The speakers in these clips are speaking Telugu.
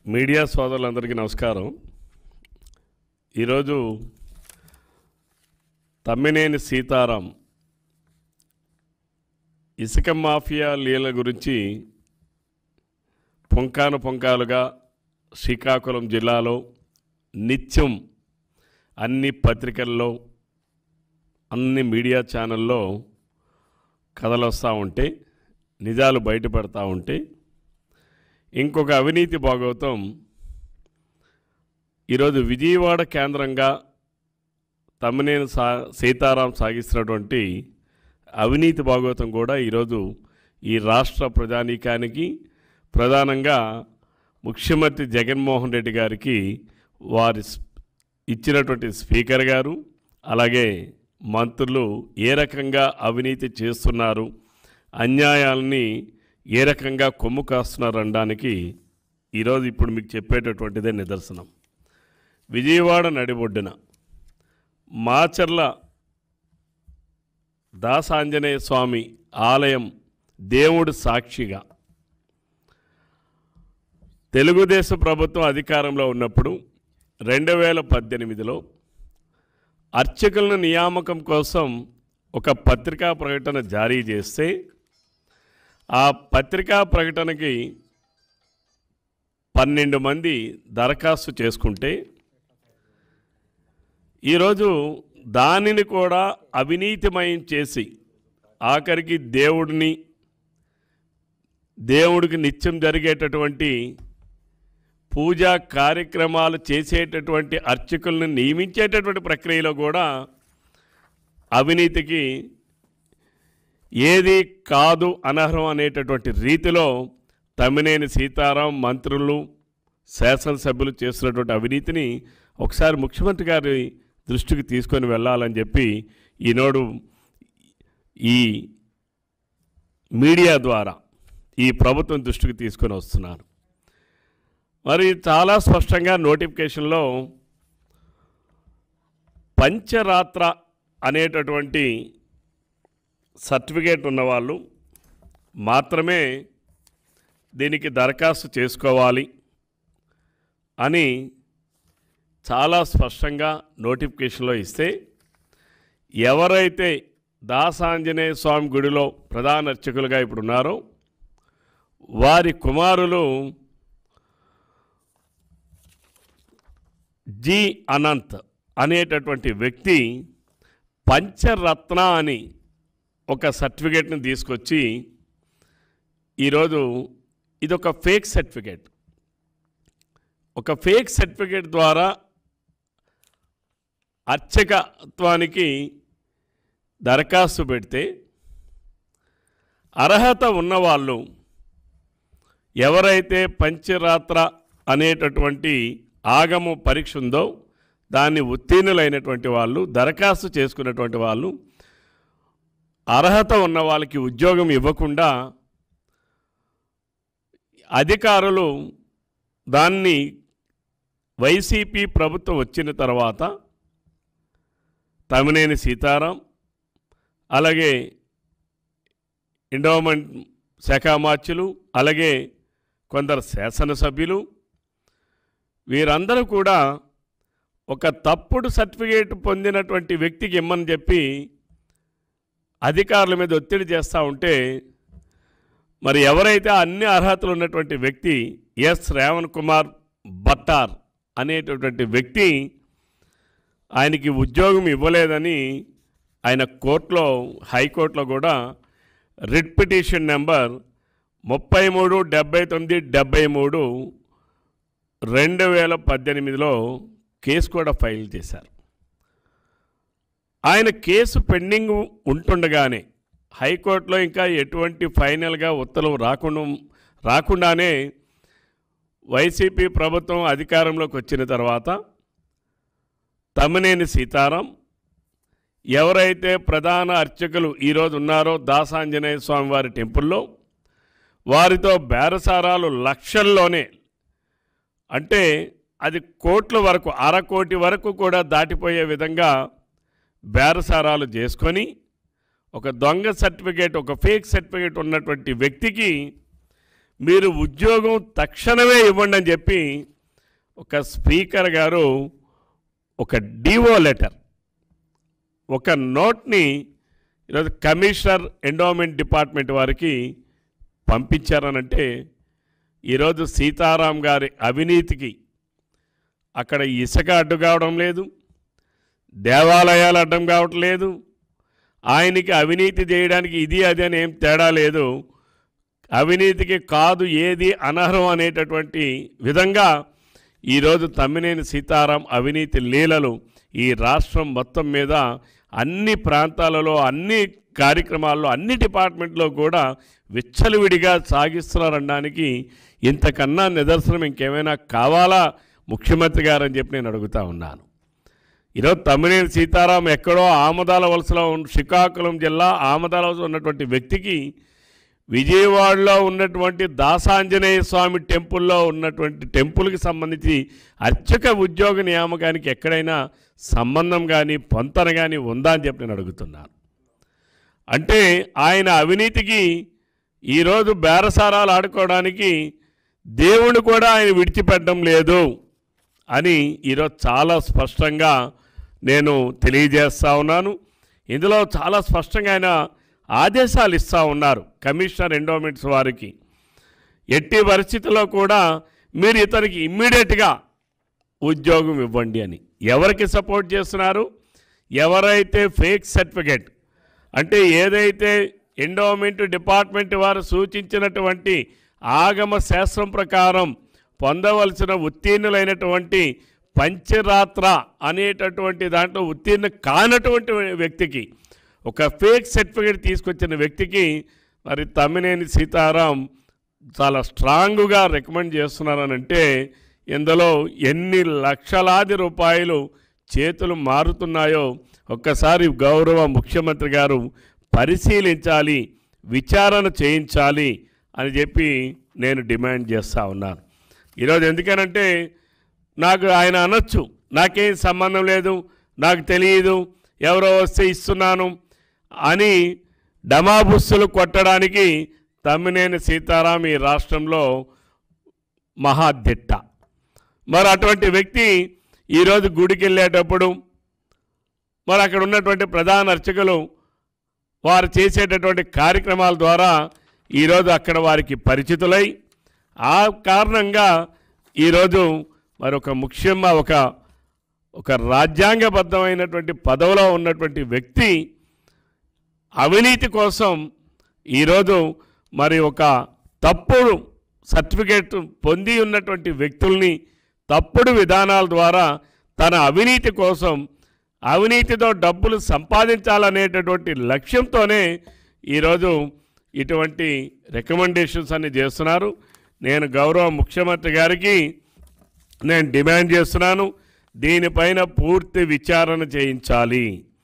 మీడియా సోదరులందరికీ నమస్కారం ఈరోజు తమ్మినేని సీతారాం ఇసుక మాఫియా లీల గురించి పుంకాను పుంకాలుగా శ్రీకాకుళం జిల్లాలో నిత్యం అన్ని పత్రికల్లో అన్ని మీడియా ఛానల్లో కథలు వస్తూ ఉంటే నిజాలు బయటపడతా ఉంటే ఇంకొక అవినీతి భాగవతం ఈరోజు విజయవాడ కేంద్రంగా తమ్మినేని సా సీతారాం సాగిస్తున్నటువంటి అవినీతి భాగవతం కూడా ఈరోజు ఈ రాష్ట్ర ప్రజానీకానికి ప్రధానంగా ముఖ్యమంత్రి జగన్మోహన్ రెడ్డి గారికి వారి స్- ఇచ్చినటువంటి స్పీకర్ గారు అలాగే మంత్రులు ఏ రకంగా అవినీతి చేస్తున్నారు అన్యాయాలని ఏ రకంగా కొమ్ము కాస్తున్నారు అనడానికి ఈరోజు ఇప్పుడు మీకు చెప్పేటటువంటిదే నిదర్శనం విజయవాడ నడిబొడ్డున మాచర్ల దాసాంజనేయ స్వామి ఆలయం దేవుడు సాక్షిగా తెలుగుదేశం ప్రభుత్వం అధికారంలో ఉన్నప్పుడు రెండు వేల పద్దెనిమిదిలో అర్చకుల నియామకం కోసం ఒక పత్రికా ప్రకటన జారీ చేస్తే ఆ పత్రికా ప్రకటనకి పన్నెండు మంది దరఖాస్తు చేసుకుంటే ఈరోజు దానిని కూడా అవినీతిమయం చేసి ఆఖరికి దేవుడిని దేవుడికి నిత్యం జరిగేటటువంటి పూజా కార్యక్రమాలు చేసేటటువంటి అర్చకులను నియమించేటటువంటి ప్రక్రియలో కూడా అవినీతికి ఏది కాదు అనర్హం అనేటటువంటి రీతిలో తమ్మినేని సీతారాం మంత్రులు శాసనసభ్యులు చేస్తున్నటువంటి అవినీతిని ఒకసారి ముఖ్యమంత్రి గారి దృష్టికి తీసుకొని వెళ్ళాలని చెప్పి ఈనాడు ఈ మీడియా ద్వారా ఈ ప్రభుత్వం దృష్టికి తీసుకొని వస్తున్నారు మరి చాలా స్పష్టంగా నోటిఫికేషన్లో పంచరాత్ర అనేటటువంటి సర్టిఫికేట్ ఉన్నవాళ్ళు మాత్రమే దీనికి దరఖాస్తు చేసుకోవాలి అని చాలా స్పష్టంగా నోటిఫికేషన్లో ఇస్తే ఎవరైతే దాసాంజనేయ స్వామి గుడిలో ప్రధాన అర్చకులుగా ఇప్పుడు ఉన్నారో వారి కుమారులు జి అనంత్ అనేటటువంటి వ్యక్తి పంచరత్న అని ఒక సర్టిఫికేట్ని తీసుకొచ్చి ఈరోజు ఇది ఒక ఫేక్ సర్టిఫికేట్ ఒక ఫేక్ సర్టిఫికేట్ ద్వారా అర్చకత్వానికి దరఖాస్తు పెడితే అర్హత ఉన్నవాళ్ళు ఎవరైతే పంచరాత్ర అనేటటువంటి ఆగమ పరీక్ష ఉందో దాన్ని ఉత్తీర్ణులైనటువంటి వాళ్ళు దరఖాస్తు చేసుకున్నటువంటి వాళ్ళు అర్హత ఉన్న వాళ్ళకి ఉద్యోగం ఇవ్వకుండా అధికారులు దాన్ని వైసీపీ ప్రభుత్వం వచ్చిన తర్వాత తమినేని సీతారాం అలాగే ఎండోమెంట్ శాఖ మార్చులు అలాగే కొందరు శాసనసభ్యులు వీరందరూ కూడా ఒక తప్పుడు సర్టిఫికేట్ పొందినటువంటి వ్యక్తికి ఇమ్మని చెప్పి అధికారుల మీద ఒత్తిడి చేస్తూ ఉంటే మరి ఎవరైతే అన్ని అర్హతలు ఉన్నటువంటి వ్యక్తి ఎస్ రేవణ్ కుమార్ బట్టార్ అనేటటువంటి వ్యక్తి ఆయనకి ఉద్యోగం ఇవ్వలేదని ఆయన కోర్టులో హైకోర్టులో కూడా రిట్ పిటిషన్ నెంబర్ ముప్పై మూడు డెబ్బై తొమ్మిది డెబ్బై మూడు రెండు వేల పద్దెనిమిదిలో కేసు కూడా ఫైల్ చేశారు ఆయన కేసు పెండింగ్ ఉంటుండగానే హైకోర్టులో ఇంకా ఎటువంటి ఫైనల్గా ఉత్తర్వులు రాకుండా రాకుండానే వైసీపీ ప్రభుత్వం అధికారంలోకి వచ్చిన తర్వాత తమ్మినేని సీతారాం ఎవరైతే ప్రధాన అర్చకులు ఈరోజు ఉన్నారో దాసాంజనేయ స్వామి వారి టెంపుల్లో వారితో బేరసారాలు లక్షల్లోనే అంటే అది కోట్ల వరకు అరకోటి వరకు కూడా దాటిపోయే విధంగా బేరసారాలు చేసుకొని ఒక దొంగ సర్టిఫికేట్ ఒక ఫేక్ సర్టిఫికేట్ ఉన్నటువంటి వ్యక్తికి మీరు ఉద్యోగం తక్షణమే ఇవ్వండి అని చెప్పి ఒక స్పీకర్ గారు ఒక డివో లెటర్ ఒక నోట్ని ఈరోజు కమిషనర్ ఎండోమెంట్ డిపార్ట్మెంట్ వారికి పంపించారనంటే ఈరోజు సీతారాం గారి అవినీతికి అక్కడ ఇసుక అడ్డు కావడం లేదు దేవాలయాలు అడ్డం కావట్లేదు ఆయనకి అవినీతి చేయడానికి ఇది అది అని ఏం తేడా లేదు అవినీతికి కాదు ఏది అనర్హం అనేటటువంటి విధంగా ఈరోజు తమ్మినేని సీతారాం అవినీతి లీలలు ఈ రాష్ట్రం మొత్తం మీద అన్ని ప్రాంతాలలో అన్ని కార్యక్రమాల్లో అన్ని డిపార్ట్మెంట్లో కూడా విచ్చలవిడిగా సాగిస్తున్నారనడానికి ఇంతకన్నా నిదర్శనం ఇంకేమైనా కావాలా ముఖ్యమంత్రి గారని చెప్పి నేను అడుగుతా ఉన్నాను ఈరోజు తమ్మినేని సీతారాం ఎక్కడో ఆమదాల వలసలో ఉన్న శ్రీకాకుళం జిల్లా ఆమదాల వలస ఉన్నటువంటి వ్యక్తికి విజయవాడలో ఉన్నటువంటి దాసాంజనేయ స్వామి టెంపుల్లో ఉన్నటువంటి టెంపుల్కి సంబంధించి అర్చక ఉద్యోగ నియామకానికి ఎక్కడైనా సంబంధం కానీ పొంతన కానీ ఉందా అని చెప్పి నేను అడుగుతున్నాను అంటే ఆయన అవినీతికి ఈరోజు బేరసారాలు ఆడుకోవడానికి దేవుడు కూడా ఆయన విడిచిపెట్టడం లేదు అని ఈరోజు చాలా స్పష్టంగా నేను తెలియజేస్తా ఉన్నాను ఇందులో చాలా స్పష్టంగా ఆయన ఆదేశాలు ఇస్తూ ఉన్నారు కమిషనర్ ఎండోమెంట్స్ వారికి ఎట్టి పరిస్థితుల్లో కూడా మీరు ఇతనికి ఇమ్మీడియట్గా ఉద్యోగం ఇవ్వండి అని ఎవరికి సపోర్ట్ చేస్తున్నారు ఎవరైతే ఫేక్ సర్టిఫికేట్ అంటే ఏదైతే ఎండోమెంట్ డిపార్ట్మెంట్ వారు సూచించినటువంటి ఆగమ శాస్త్రం ప్రకారం పొందవలసిన ఉత్తీర్ణులైనటువంటి పంచరాత్ర అనేటటువంటి దాంట్లో ఉత్తీర్ణ కానటువంటి వ్యక్తికి ఒక ఫేక్ సర్టిఫికేట్ తీసుకొచ్చిన వ్యక్తికి మరి తమ్మినేని సీతారాం చాలా స్ట్రాంగ్గా రికమెండ్ చేస్తున్నారనంటే ఇందులో ఎన్ని లక్షలాది రూపాయలు చేతులు మారుతున్నాయో ఒక్కసారి గౌరవ ముఖ్యమంత్రి గారు పరిశీలించాలి విచారణ చేయించాలి అని చెప్పి నేను డిమాండ్ చేస్తూ ఉన్నాను ఈరోజు ఎందుకనంటే నాకు ఆయన అనొచ్చు నాకేం సంబంధం లేదు నాకు తెలియదు ఎవరో వస్తే ఇస్తున్నాను అని డమాబుస్సులు కొట్టడానికి తమ్మినేని సీతారాం ఈ రాష్ట్రంలో మహాదిట్ట మరి అటువంటి వ్యక్తి ఈరోజు గుడికి వెళ్ళేటప్పుడు మరి అక్కడ ఉన్నటువంటి ప్రధాన అర్చకులు వారు చేసేటటువంటి కార్యక్రమాల ద్వారా ఈరోజు అక్కడ వారికి పరిచితులై ఆ కారణంగా ఈరోజు మరి ఒక ముఖ్యంగా ఒక ఒక రాజ్యాంగబద్ధమైనటువంటి పదవిలో ఉన్నటువంటి వ్యక్తి అవినీతి కోసం ఈరోజు మరి ఒక తప్పుడు సర్టిఫికేట్ పొంది ఉన్నటువంటి వ్యక్తుల్ని తప్పుడు విధానాల ద్వారా తన అవినీతి కోసం అవినీతితో డబ్బులు సంపాదించాలనేటటువంటి లక్ష్యంతోనే ఈరోజు ఇటువంటి రికమెండేషన్స్ అన్ని చేస్తున్నారు నేను గౌరవ ముఖ్యమంత్రి గారికి నేను డిమాండ్ చేస్తున్నాను దీనిపైన పూర్తి విచారణ చేయించాలి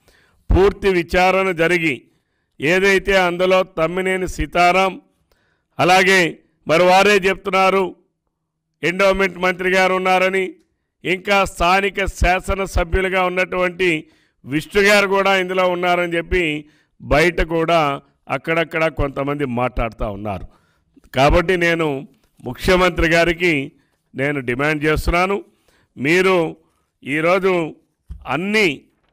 పూర్తి విచారణ జరిగి ఏదైతే అందులో తమ్మినేని సీతారాం అలాగే మరి వారే చెప్తున్నారు ఎండోమెంట్ మంత్రి గారు ఉన్నారని ఇంకా స్థానిక శాసనసభ్యులుగా ఉన్నటువంటి విష్ణు గారు కూడా ఇందులో ఉన్నారని చెప్పి బయట కూడా అక్కడక్కడ కొంతమంది మాట్లాడుతూ ఉన్నారు కాబట్టి నేను ముఖ్యమంత్రి గారికి నేను డిమాండ్ చేస్తున్నాను మీరు ఈరోజు అన్నీ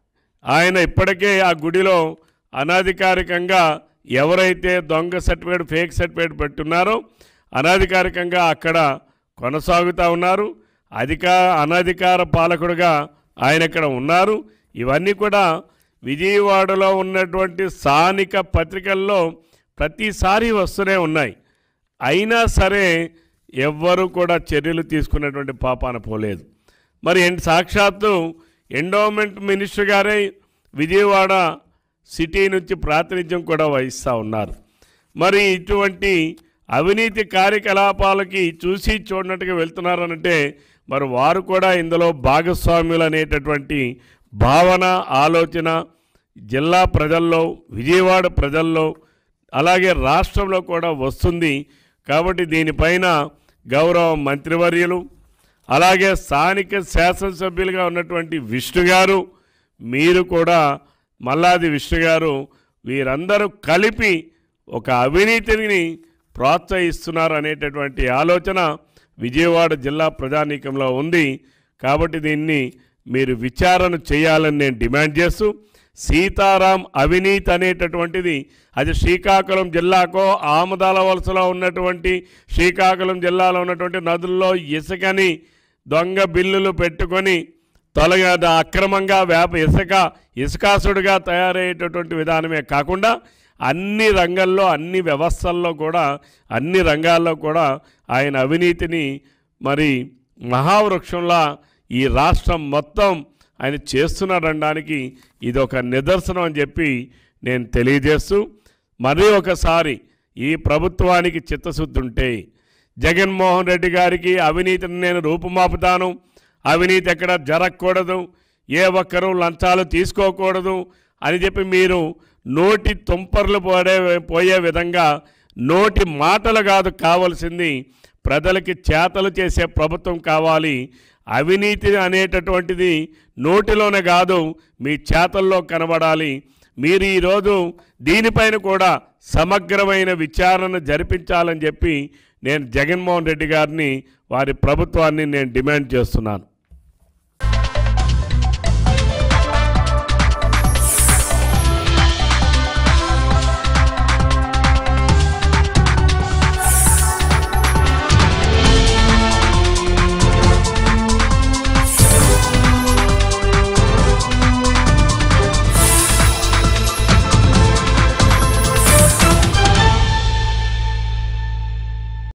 ఆయన ఇప్పటికే ఆ గుడిలో అనధికారికంగా ఎవరైతే దొంగ సర్టిఫికేట్ ఫేక్ సర్టిఫికేట్ పెట్టున్నారో అనధికారికంగా అక్కడ కొనసాగుతూ ఉన్నారు అధికార అనధికార పాలకుడుగా ఆయన ఇక్కడ ఉన్నారు ఇవన్నీ కూడా విజయవాడలో ఉన్నటువంటి స్థానిక పత్రికల్లో ప్రతిసారి వస్తూనే ఉన్నాయి అయినా సరే ఎవ్వరూ కూడా చర్యలు తీసుకున్నటువంటి పాపాన పోలేదు మరి ఎన్- సాక్షాత్తు ఎండోమెంట్ మినిస్టర్ గారే విజయవాడ సిటీ నుంచి ప్రాతినిధ్యం కూడా వహిస్తూ ఉన్నారు మరి ఇటువంటి అవినీతి కార్యకలాపాలకి చూసి చూడనట్టుగా వెళ్తున్నారనంటే మరి వారు కూడా ఇందులో భాగస్వాములు అనేటటువంటి భావన ఆలోచన జిల్లా ప్రజల్లో విజయవాడ ప్రజల్లో అలాగే రాష్ట్రంలో కూడా వస్తుంది కాబట్టి దీనిపైన గౌరవ మంత్రివర్యులు అలాగే స్థానిక శాసనసభ్యులుగా ఉన్నటువంటి విష్ణు గారు మీరు కూడా మల్లాది విష్ణు గారు వీరందరూ కలిపి ఒక అవినీతిని ప్రోత్సహిస్తున్నారు అనేటటువంటి ఆలోచన విజయవాడ జిల్లా ప్రజానీకంలో ఉంది కాబట్టి దీన్ని మీరు విచారణ చేయాలని నేను డిమాండ్ చేస్తూ సీతారాం అవినీతి అనేటటువంటిది అది శ్రీకాకుళం జిల్లాకో ఆమదాల వలసలో ఉన్నటువంటి శ్రీకాకుళం జిల్లాలో ఉన్నటువంటి నదుల్లో ఇసుకని దొంగ బిల్లులు పెట్టుకొని తొలగా అక్రమంగా వేప ఇసుక ఇసుకాసుడుగా తయారయ్యేటటువంటి విధానమే కాకుండా అన్ని రంగంలో అన్ని వ్యవస్థల్లో కూడా అన్ని రంగాల్లో కూడా ఆయన అవినీతిని మరి మహావృక్షంలా ఈ రాష్ట్రం మొత్తం ఆయన చేస్తున్నాడనడానికి ఇది ఒక నిదర్శనం అని చెప్పి నేను తెలియజేస్తూ మరీ ఒకసారి ఈ ప్రభుత్వానికి చిత్తశుద్ధి ఉంటే జగన్మోహన్ రెడ్డి గారికి అవినీతిని నేను రూపుమాపుతాను అవినీతి ఎక్కడ జరగకూడదు ఏ ఒక్కరూ లంచాలు తీసుకోకూడదు అని చెప్పి మీరు నోటి తుంపర్లు పోడే పోయే విధంగా నోటి మాటలు కాదు కావాల్సింది ప్రజలకి చేతలు చేసే ప్రభుత్వం కావాలి అవినీతి అనేటటువంటిది నోటిలోనే కాదు మీ చేతల్లో కనబడాలి మీరు ఈరోజు దీనిపైన కూడా సమగ్రమైన విచారణ జరిపించాలని చెప్పి నేను జగన్మోహన్ రెడ్డి గారిని వారి ప్రభుత్వాన్ని నేను డిమాండ్ చేస్తున్నాను